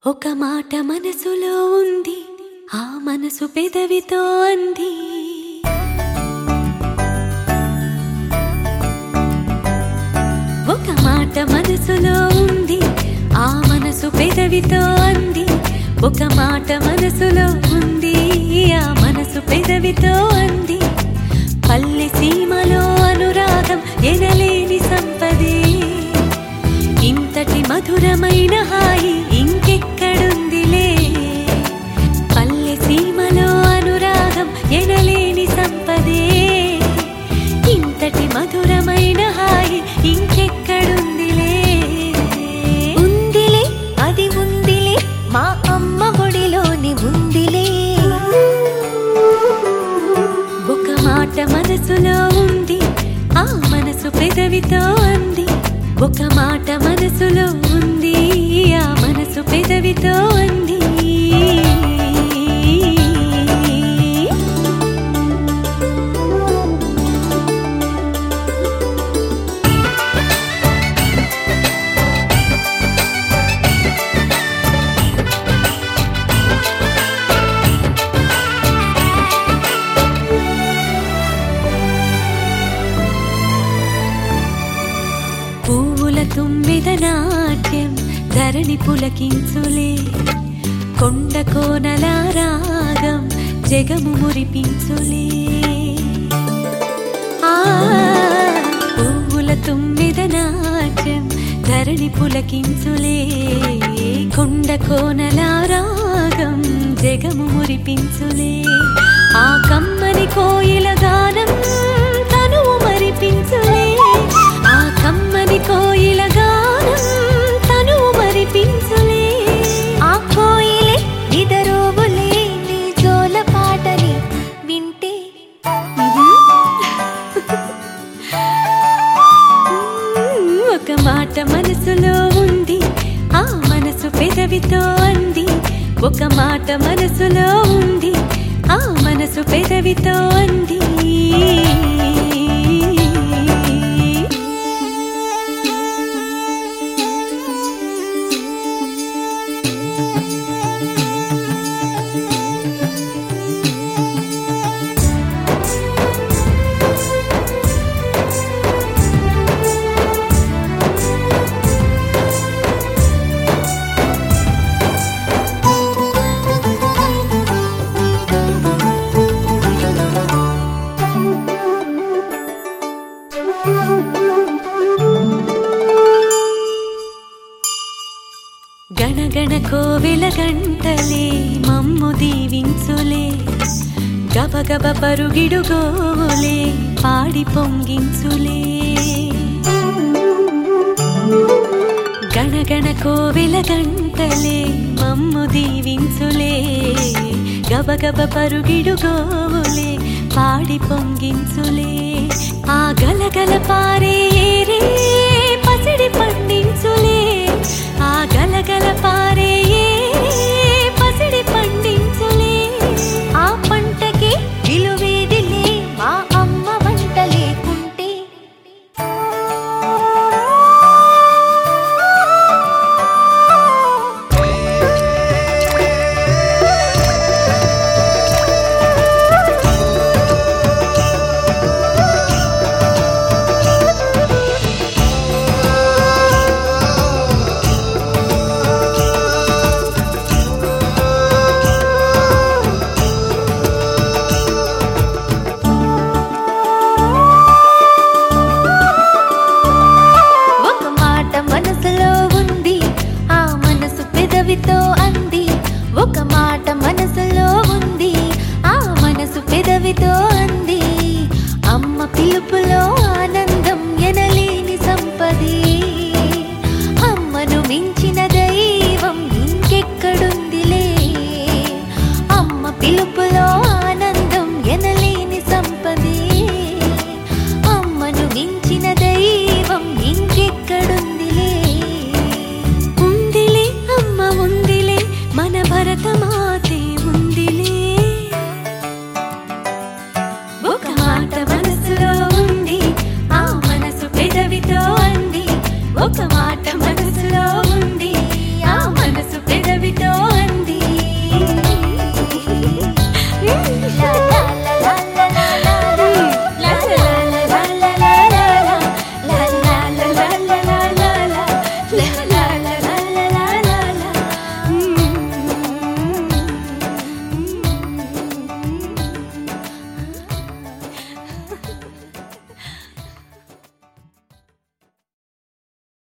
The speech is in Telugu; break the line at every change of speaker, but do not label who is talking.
ఒక మాట మనసులో ఉంది ఆ మనసు పెదవితో అంది ఒక మాట మనసులో ఉంది ఆ మనసు పెదవితో అంది ఒక మాట మనసులో ఉంది ఆ మనసు పెదవితో అంది పల్లె సీమలో అనురాగం ఎనలేని సంపదే ఇంతటి మధురమైన హాయి ఇంకెక్కడుందిలే పల్లె సీమలో అనురాగం ఎనలేని సంపదే ఇంతటి మధురమైన హాయి ఇంకెక్కడుందిలే
ఉందిలే అది ఉందిలే మా అమ్మ ఒడిలోని ఉందిలే
ఒక మాట మనసులో ఉంది ఆ మనసు పెదవితో అంది ఒక మాట మనసులో ఉంది ఆ మనసు పెదవితో అంది పువ్వుల తుమ్మిద నాట్యం ధరణి పులకించులే కొండ కోనల రాగం జగము మురిపించులే ఆ పువ్వుల తుమ్మిద నాట్యం ధరణి పులకించులే కొండ కోనల రాగం జగము మురిపించులే ఆ కమ్మని కోయిల గానం తనువు మరిపించులే ఆ కమ్మని కోయిల గానం తనువు మరిపించులే
ఆ కోయిలే నిదరోవులే నీ జోల పాటని వింటే
ఒక మాట మనసులో ఉంది ఆ మనసు పెదవితో అంది ఒక మాట మనసులో ఉంది ఆ మనసు పెదవితో అంది గణగణ కోవిల గంటలే మమ్ము దీవించులే గబగబ పరుగిడు గోవులే పాడి పొంగించులే గణగణ కోవిల గంటలే మమ్ము దీవించులే గబగబ పరుగిడు గోవులే పాడి పొంగించులే ఆ గలగల పారే ఏరే పసిడి పండించులే ఆ గల